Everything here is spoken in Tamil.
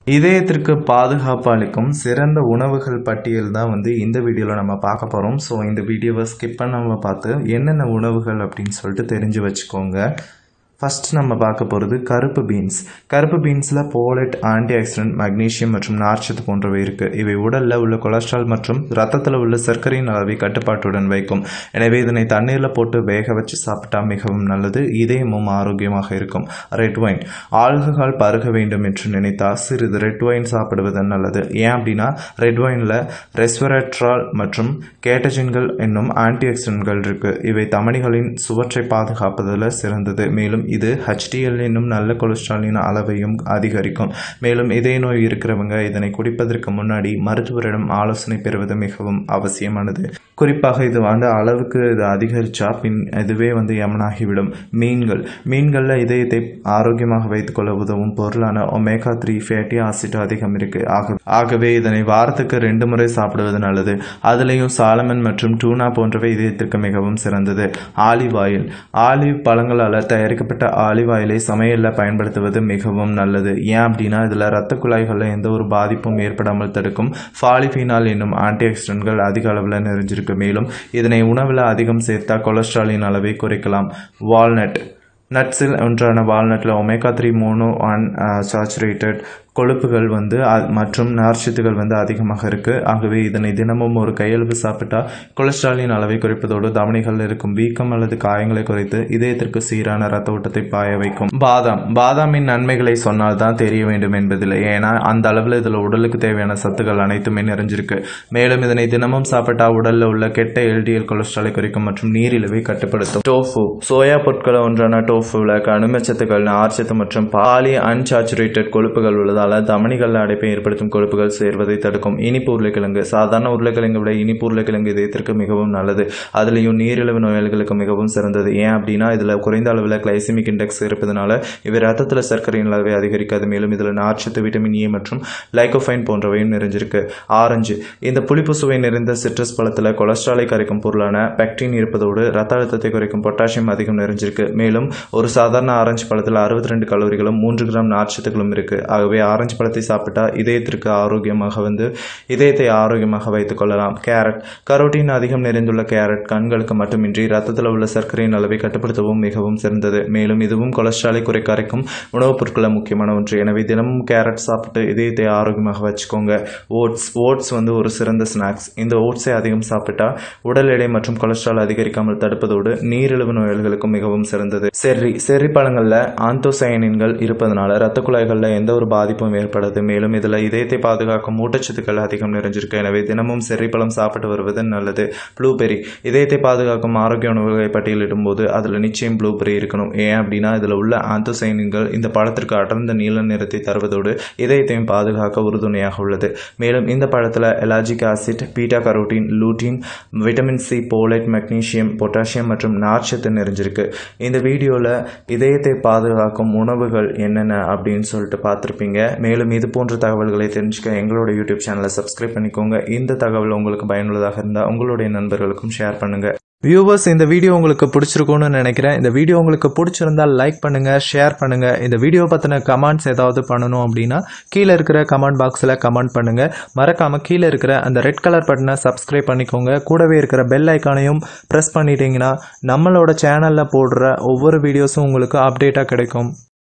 இதயத்திற்கு பாதுகாப்பு அளிக்கும் சிறந்த உணவுகள் பட்டியல் தான் வந்து இந்த வீடியோவில் நம்ம பார்க்க போகிறோம் ஸோ இந்த வீடியோவை ஸ்கிப் பண்ணாமல் பார்த்து என்னென்ன உணவுகள் அப்படின்னு சொல்லிட்டு தெரிஞ்சு வச்சுக்கோங்க ஃபர்ஸ்ட் நம்ம பார்க்க போகிறது கருப்பு பீன்ஸ் கருப்பு பீன்ஸில் போலட் ஆன்டி ஆக்சிடென்ட் மக்னீசியம் மற்றும் நார்ச்சத்து போன்றவை இருக்குது இவை உடலில் உள்ள கொலஸ்ட்ரால் மற்றும் ரத்தத்தில் உள்ள சர்க்கரையின் அளவை கட்டுப்பாட்டுடன் வைக்கும் எனவே இதனை தண்ணீரில் போட்டு வேக வச்சு சாப்பிட்டா மிகவும் நல்லது இதயமும் ஆரோக்கியமாக இருக்கும் ரெட் ஒயின் ஆல்கஹால் பருக வேண்டும் என்று நினைத்தால் சிறிது ரெட் ஒயின் சாப்பிடுவது நல்லது ஏன் அப்படின்னா ரெட் ஒயினில் ரெஸ்வரட்ரால் மற்றும் கேட்டஜின்கள் என்னும் ஆன்டி ஆக்சிடென்ட்கள் இருக்குது இவை தமனிகளின் சுவற்றை பாதுகாப்பதில் சிறந்தது மேலும் இது ஹெச்டிஎல் என்னும் நல்ல கொலஸ்ட்ராலின் அளவையும் அதிகரிக்கும் மேலும் இதய நோய் இருக்கிறவங்க இதனை குடிப்பதற்கு முன்னாடி மருத்துவரிடம் ஆலோசனை பெறுவது மிகவும் அவசியமானது குறிப்பாக இது வந்து அளவுக்கு இது அதிகரிச்சா பின் இதுவே வந்து யமனாகிவிடும் மீன்கள் மீன்களில் இதயத்தை ஆரோக்கியமாக வைத்துக்கொள்ள உதவும் பொருளான ஒமேகா த்ரீ ஃபேட்டி ஆசிட் அதிகம் இருக்கு ஆக ஆகவே இதனை வாரத்துக்கு ரெண்டு முறை சாப்பிடுவது நல்லது அதுலேயும் சாலமன் மற்றும் டூனா போன்றவை இதயத்திற்கு மிகவும் சிறந்தது ஆலிவ் ஆயில் ஆலிவ் பழங்களால் தயாரிக்கப்பட்ட ஆலிவ் ஆயிலை சமையலில் பயன்படுத்துவது மிகவும் நல்லது ஏன் அப்படின்னா இதில் ரத்த குழாய்களில் எந்த ஒரு பாதிப்பும் ஏற்படாமல் தடுக்கும் ஃபாலிஃபினால் என்னும் ஆன்டி ஆக்சிடென்ட்கள் அதிக அளவில் நிறைஞ்சிருக்கு மேலும் இதனை உணவில் அதிகம் சேர்த்தா கொலஸ்ட்ராலின் அளவை குறைக்கலாம் வால்நட் நட்ஸில் ஒன்றான வால்நட்டில் omega three mono unsaturated கொழுப்புகள் வந்து அ- மற்றும் நார்ச்சத்துகள் வந்து அதிகமாக இருக்குது ஆகவே இதனை தினமும் ஒரு கையளவு சாப்பிட்டா கொலஸ்ட்ராலின் அளவை குறைப்பதோடு தமனிகளில் இருக்கும் வீக்கம் அல்லது காயங்களை குறைத்து இதயத்திற்கு சீரான ரத்த ஓட்டத்தை பாய வைக்கும் பாதாம் பாதாமின் நன்மைகளை சொன்னால் தான் தெரிய வேண்டும் என்பதில்லை ஏன்னா அந்த அளவில் இதில் உடலுக்கு தேவையான சத்துக்கள் அனைத்துமே நிறைஞ்சிருக்கு மேலும் இதனை தினமும் சாப்பிட்டா உடலில் உள்ள கெட்ட எல்டிஎல் கொலஸ்ட்ராலை குறைக்கும் மற்றும் நீரிழிவை கட்டுப்படுத்தும் டோஃபு சோயா பொருட்கள் ஒன்றான டோஃபுவில் கனிமச்சத்துக்கள் நார்ச்சத்து மற்றும் பாலி அன்சாச்சுரேட்டட் கொழுப்புகள் உள்ளதால் தமனிகள் அடைப்பை ஏற்படுத்தும் கொழுப்புகள் சேர்வதை தடுக்கும் இனிப்பு உருளைக்கிழங்கு சாதாரண உருளைக்கிழங்கை விட இனிப்பு உருளைக்கிழங்கு இதயத்திற்கு மிகவும் நல்லது அதுலேயும் நீரிழிவு நோயாளிகளுக்கு மிகவும் சிறந்தது ஏன் அப்படின்னா இதில் குறைந்த அளவில் கிளைசிமிக் இண்டெக்ஸ் இருப்பதனால இவை ரத்தத்தில் சர்க்கரையின் அளவை அதிகரிக்காது மேலும் இதில் நார்ச்சத்து விட்டமின் ஏ மற்றும் லைகோஃபைன் போன்றவையும் நிறைஞ்சிருக்கு ஆரஞ்சு இந்த புளிப்பு சுவை நிறைந்த சிட்ரஸ் பழத்தில் கொலஸ்ட்ராலை கரைக்கும் பொருளான பெக்டின் இருப்பதோடு ரத்த அழுத்தத்தை குறைக்கும் பொட்டாசியம் அதிகம் நிறைஞ்சிருக்கு மேலும் ஒரு சாதாரண ஆரஞ்சு பழத்தில் அறுபத்தி ரெண்டு கலோரிகளும் மூன்று கிராம் நார்ச்சத்துகளும் இருக்கு ஆகவே ஆரஞ்சு பழத்தை சாப்பிட்டா இதயத்திற்கு ஆரோக்கியமாக வந்து இதயத்தை ஆரோக்கியமாக வைத்துக் கொள்ளலாம் கேரட் கரோட்டின் அதிகம் நிறைந்துள்ள கேரட் கண்களுக்கு மட்டுமின்றி ரத்தத்தில் உள்ள சர்க்கரையின் அளவை கட்டுப்படுத்தவும் மிகவும் சிறந்தது மேலும் இதுவும் கொலஸ்ட்ராலை குறைக்க அரைக்கும் உணவுப் பொருட்களில் முக்கியமான ஒன்று எனவே தினமும் கேரட் சாப்பிட்டு இதயத்தை ஆரோக்கியமாக வச்சுக்கோங்க ஓட்ஸ் ஓட்ஸ் வந்து ஒரு சிறந்த ஸ்நாக்ஸ் இந்த ஓட்ஸை அதிகம் சாப்பிட்டா உடல் எடை மற்றும் கொலஸ்ட்ரால் அதிகரிக்காமல் தடுப்பதோடு நீரிழிவு நோயாளிகளுக்கும் மிகவும் சிறந்தது செர்ரி செர்ரி பழங்களில் ஆந்தோசயனின்கள் இருப்பதனால இரத்த குழாய்களில் எந்த ஒரு பாதிப்பும் ஏற்படாது மேலும் இதில் இதயத்தை பாதுகாக்கும் ஊட்டச்சத்துக்கள் அதிகம் நிறைஞ்சிருக்கு எனவே தினமும் செர்ரி பழம் சாப்பிட்டு வருவது நல்லது ப்ளூபெர்ரி இதயத்தை பாதுகாக்கும் ஆரோக்கிய உணவுகளை பட்டியலிடும் போது அதில் நிச்சயம் ப்ளூபெர்ரி இருக்கணும் ஏன் அப்படின்னா இதில் உள்ள ஆந்தோசைனின்கள் இந்த பழத்திற்கு அடர்ந்த நீல நிறத்தை தருவதோடு இதயத்தையும் பாதுகாக்க உறுதுணையாக உள்ளது மேலும் இந்த பழத்தில் ellagic acid beta carotene lutein vitamin C folate magnesium potassium மற்றும் நார்ச்சத்து நிறைஞ்சிருக்கு இந்த வீடியோவில் இதயத்தை பாதுகாக்கும் உணவுகள் என்னென்ன அப்படின்னு சொல்லிட்டு பார்த்துருப்பீங்க மேலும் இது போன்ற தகவல்களை தெரிஞ்சுக்க எங்களோட யூடியூப் சேனலை சப்ஸ்கிரைப் பண்ணிக்கோங்க இந்த தகவல் உங்களுக்கு பயனுள்ளதாக இருந்தால் உங்களுடைய நண்பர்களுக்கும் ஷேர் பண்ணுங்கள் வியூவர்ஸ் இந்த வீடியோ உங்களுக்கு பிடிச்சிருக்கும்னு நினைக்கிறேன் இந்த வீடியோ உங்களுக்கு பிடிச்சிருந்தால் லைக் பண்ணுங்க ஷேர் பண்ணுங்க இந்த வீடியோ பற்றின கமெண்ட்ஸ் ஏதாவது பண்ணணும் அப்படின்னா கீழே இருக்கிற கமெண்ட் பாக்ஸில் கமெண்ட் பண்ணுங்க மறக்காம கீழே இருக்கிற அந்த ரெட் கலர் பட்டனை சப்ஸ்கிரைப் பண்ணிக்கோங்க கூடவே இருக்கிற பெல் ஐக்கானையும் ப்ரெஸ் பண்ணிட்டீங்கன்னா நம்மளோட சேனலில் போடுற ஒவ்வொரு வீடியோஸும் உங்களுக்கு அப்டேட்டாக கிடைக்கும்